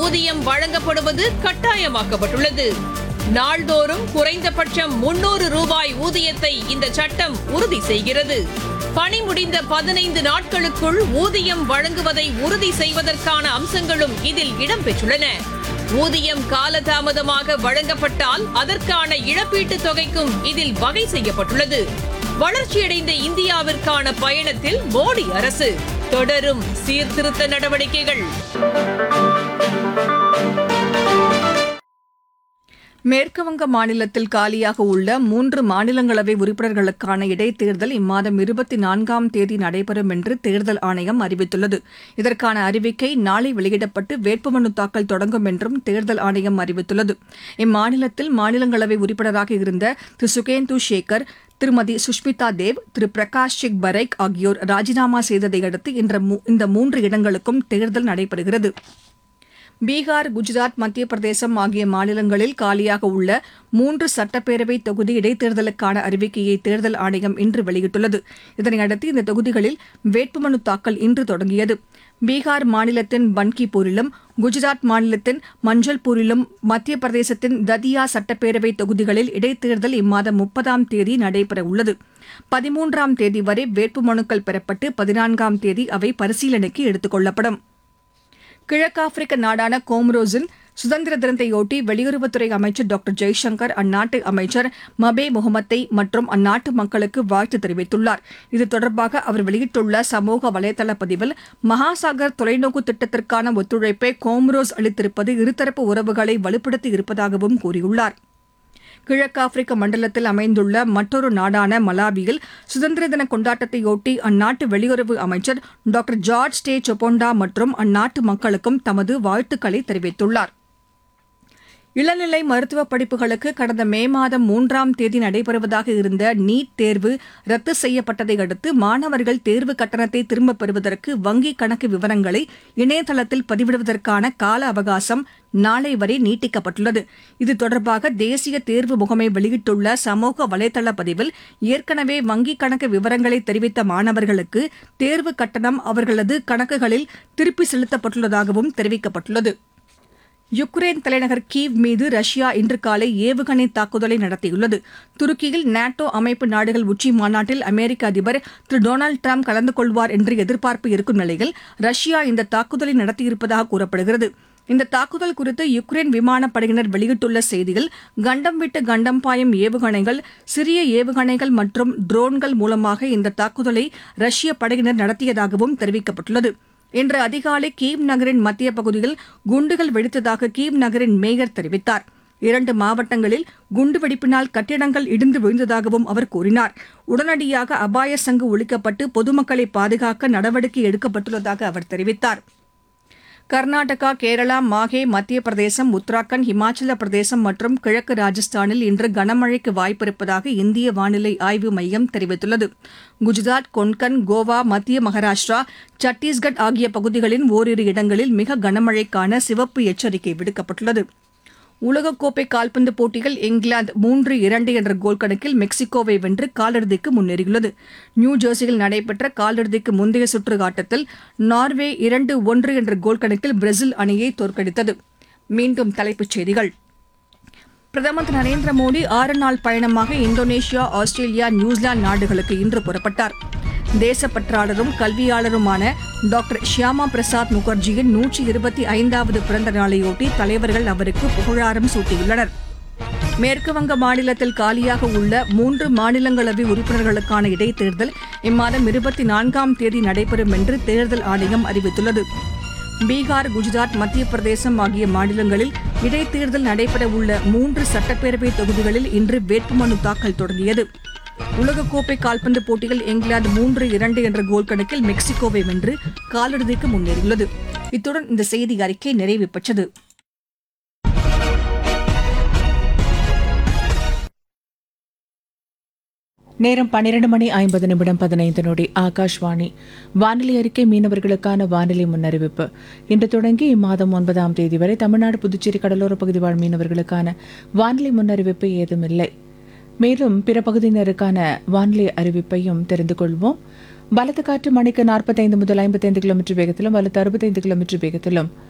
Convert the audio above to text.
ஊதியம் வழங்கப்படுவது கட்டாயமாக்கப்பட்டுள்ளது நாள்தோறும் குறைந்தபட்சம் முன்னூறு ரூபாய் ஊதியத்தை இந்த சட்டம் உறுதி செய்கிறது பணி முடிந்த பதினைந்து நாட்களுக்குள் ஊதியம் வழங்குவதை உறுதி செய்வதற்கான அம்சங்களும் இதில் இடம்பெற்றுள்ளன ஊதியம் காலதாமதமாக வழங்கப்பட்டால் அதற்கான இழப்பீட்டுத் தொகைக்கும் இதில் வகை செய்யப்பட்டுள்ளது வளர்ச்சியடைந்த இந்தியாவிற்கான பயணத்தில் மோடி அரசு தொடரும் சீர்திருத்த நடவடிக்கைகள் மேற்குவங்க மாநிலத்தில் காலியாக உள்ள மூன்று மாநிலங்களவை உறுப்பினர்களுக்கான இடைத்தேர்தல் இம்மாதம் இருபத்தி நான்காம் தேதி நடைபெறும் என்று தேர்தல் ஆணையம் அறிவித்துள்ளது இதற்கான அறிவிக்கை நாளை வெளியிடப்பட்டு வேட்புமனு தாக்கல் தொடங்கும் என்றும் தேர்தல் ஆணையம் அறிவித்துள்ளது இம்மாநிலத்தில் மாநிலங்களவை உறுப்பினராக இருந்த திரு சுகேந்து சேகர் திருமதி சுஷ்மிதா தேவ் திரு பிரகாஷ் சிங் பரைக் ஆகியோர் ராஜினாமா செய்ததை அடுத்து இன்ற மூ- இந்த மூன்று இடங்களுக்கும் தேர்தல் நடைபெறுகிறது பீகார் குஜராத் மத்திய பிரதேசம் ஆகிய மாநிலங்களில் காலியாக உள்ள மூன்று சட்டப்பேரவை தொகுதி இடைத்தேர்தலுக்கான அறிவிக்கையை தேர்தல் ஆணையம் இன்று வெளியிட்டுள்ளது இதனையடுத்து இந்த தொகுதிகளில் வேட்புமனு தாக்கல் இன்று தொடங்கியது பீகார் மாநிலத்தின் பன்கிபூரிலும் குஜராத் மாநிலத்தின் மஞ்சள்பூரிலும் மத்திய பிரதேசத்தின் ததியா சட்டப்பேரவை தொகுதிகளில் இடைத்தேர்தல் இம்மாதம் முப்பதாம் தேதி நடைபெற உள்ளது பதிமூன்றாம் தேதி வரை வேட்புமனுக்கள் பெறப்பட்டு பதினான்காம் தேதி அவை பரிசீலனைக்கு எடுத்துக் கொள்ளப்படும் கிழக்காப்பிரிக்க நாடான கோமரோஸின் சுதந்திர தினத்தையொட்டி வெளியுறவுத்துறை அமைச்சர் டாக்டர் ஜெய்சங்கர் அந்நாட்டு அமைச்சர் மபே முகமத்தை மற்றும் அந்நாட்டு மக்களுக்கு வாழ்த்து தெரிவித்துள்ளார் இது தொடர்பாக அவர் வெளியிட்டுள்ள சமூக வலைதள பதிவில் மகாசாகர் தொலைநோக்கு திட்டத்திற்கான ஒத்துழைப்பை கோமரோஸ் அளித்திருப்பது இருதரப்பு உறவுகளை வலுப்படுத்தி இருப்பதாகவும் கூறியுள்ளார் கிழக்காப்பிரிக்க மண்டலத்தில் அமைந்துள்ள மற்றொரு நாடான மலாவியில் சுதந்திர தின கொண்டாட்டத்தையொட்டி அந்நாட்டு வெளியுறவு அமைச்சர் டாக்டர் ஜார்ஜ் ஸ்டே சொபொண்டா மற்றும் அந்நாட்டு மக்களுக்கும் தமது வாழ்த்துக்களை தெரிவித்துள்ளார் இளநிலை மருத்துவ படிப்புகளுக்கு கடந்த மே மாதம் மூன்றாம் தேதி நடைபெறுவதாக இருந்த நீட் தேர்வு ரத்து செய்யப்பட்டதை அடுத்து மாணவர்கள் தேர்வு கட்டணத்தை திரும்பப் பெறுவதற்கு வங்கிக் கணக்கு விவரங்களை இணையதளத்தில் பதிவிடுவதற்கான கால அவகாசம் நாளை வரை நீட்டிக்கப்பட்டுள்ளது இது தொடர்பாக தேசிய தேர்வு முகமை வெளியிட்டுள்ள சமூக வலைதள பதிவில் ஏற்கனவே வங்கிக் கணக்கு விவரங்களை தெரிவித்த மாணவர்களுக்கு தேர்வு கட்டணம் அவர்களது கணக்குகளில் திருப்பி செலுத்தப்பட்டுள்ளதாகவும் தெரிவிக்கப்பட்டுள்ளது யுக்ரைன் தலைநகர் கீவ் மீது ரஷ்யா இன்று காலை ஏவுகணை தாக்குதலை நடத்தியுள்ளது துருக்கியில் நாட்டோ அமைப்பு நாடுகள் உச்சி மாநாட்டில் அமெரிக்க அதிபர் திரு டொனால்டு டிரம்ப் கலந்து கொள்வார் என்று எதிர்பார்ப்பு இருக்கும் நிலையில் ரஷ்யா இந்த தாக்குதலை நடத்தியிருப்பதாக கூறப்படுகிறது இந்த தாக்குதல் குறித்து யுக்ரைன் விமானப்படையினர் வெளியிட்டுள்ள செய்தியில் கண்டம் விட்டு கண்டம் பாயும் ஏவுகணைகள் சிறிய ஏவுகணைகள் மற்றும் ட்ரோன்கள் மூலமாக இந்த தாக்குதலை ரஷ்ய படையினர் நடத்தியதாகவும் தெரிவிக்கப்பட்டுள்ளது இன்று அதிகாலை கீவ் நகரின் மத்திய பகுதியில் குண்டுகள் வெடித்ததாக கீவ் நகரின் மேயர் தெரிவித்தார் இரண்டு மாவட்டங்களில் குண்டுவெடிப்பினால் கட்டிடங்கள் இடிந்து விழுந்ததாகவும் அவர் கூறினார் உடனடியாக அபாய சங்கு ஒழிக்கப்பட்டு பொதுமக்களை பாதுகாக்க நடவடிக்கை எடுக்கப்பட்டுள்ளதாக அவர் தெரிவித்தார் கர்நாடகா கேரளா மாஹே மத்திய பிரதேசம் உத்தராகண்ட் இமாச்சல பிரதேசம் மற்றும் கிழக்கு ராஜஸ்தானில் இன்று கனமழைக்கு வாய்ப்பிருப்பதாக இந்திய வானிலை ஆய்வு மையம் தெரிவித்துள்ளது குஜராத் கொன்கன் கோவா மத்திய மகாராஷ்டிரா சத்தீஸ்கட் ஆகிய பகுதிகளின் ஓரிரு இடங்களில் மிக கனமழைக்கான சிவப்பு எச்சரிக்கை விடுக்கப்பட்டுள்ளது உலகக்கோப்பை கால்பந்து போட்டியில் இங்கிலாந்து மூன்று இரண்டு என்ற கோல் கணக்கில் மெக்சிகோவை வென்று காலிறுதிக்கு முன்னேறியுள்ளது நியூ ஜெர்சியில் நடைபெற்ற காலிறுதிக்கு முந்தைய சுற்று ஆட்டத்தில் நார்வே இரண்டு ஒன்று என்ற கோல் கணக்கில் பிரேசில் அணியை தோற்கடித்தது மீண்டும் தலைப்புச் செய்திகள் பிரதமர் திரு நரேந்திர மோடி ஆறு நாள் பயணமாக இந்தோனேஷியா ஆஸ்திரேலியா நியூசிலாந்து நாடுகளுக்கு இன்று புறப்பட்டார் தேசப்பற்றாளரும் கல்வியாளருமான டாக்டர் ஷியாமா பிரசாத் முகர்ஜியின் நூற்றி இருபத்தி ஐந்தாவது பிறந்த நாளையொட்டி தலைவர்கள் அவருக்கு புகழாரம் சூட்டியுள்ளனர் மேற்குவங்க மாநிலத்தில் காலியாக உள்ள மூன்று மாநிலங்களவை உறுப்பினர்களுக்கான இடைத்தேர்தல் இம்மாதம் இருபத்தி நான்காம் தேதி நடைபெறும் என்று தேர்தல் ஆணையம் அறிவித்துள்ளது பீகார் குஜராத் மத்திய பிரதேசம் ஆகிய மாநிலங்களில் இடைத்தேர்தல் நடைபெறவுள்ள மூன்று சட்டப்பேரவை தொகுதிகளில் இன்று வேட்புமனு தாக்கல் தொடங்கியது உலகக்கோப்பை கால்பந்து போட்டியில் இங்கிலாந்து மூன்று இரண்டு என்ற கோல் கணக்கில் மெக்சிகோவை வென்று காலிறுதிக்கு முன்னேறியுள்ளது இத்துடன் இந்த செய்தி அறிக்கை நிறைவு பெற்றது நேரம் பன்னிரண்டு மணி ஐம்பது நிமிடம் பதினைந்து நொடி ஆகாஷ்வாணி வானிலை அறிக்கை மீனவர்களுக்கான வானிலை முன்னறிவிப்பு இன்று தொடங்கி இம்மாதம் ஒன்பதாம் தேதி வரை தமிழ்நாடு புதுச்சேரி கடலோர பகுதி வாழ் மீனவர்களுக்கான வானிலை முன்னறிவிப்பு ஏதுமில்லை மேலும் பிற பகுதியினருக்கான வானிலை அறிவிப்பையும் தெரிந்து கொள்வோம் பலத்த காற்று மணிக்கு நாற்பத்தைந்து முதல் ஐம்பத்தைந்து கிலோமீட்டர் வேகத்திலும் வலுத்து அறுபத்தைந்து கிலோமீட்டர் வேகத்திலும்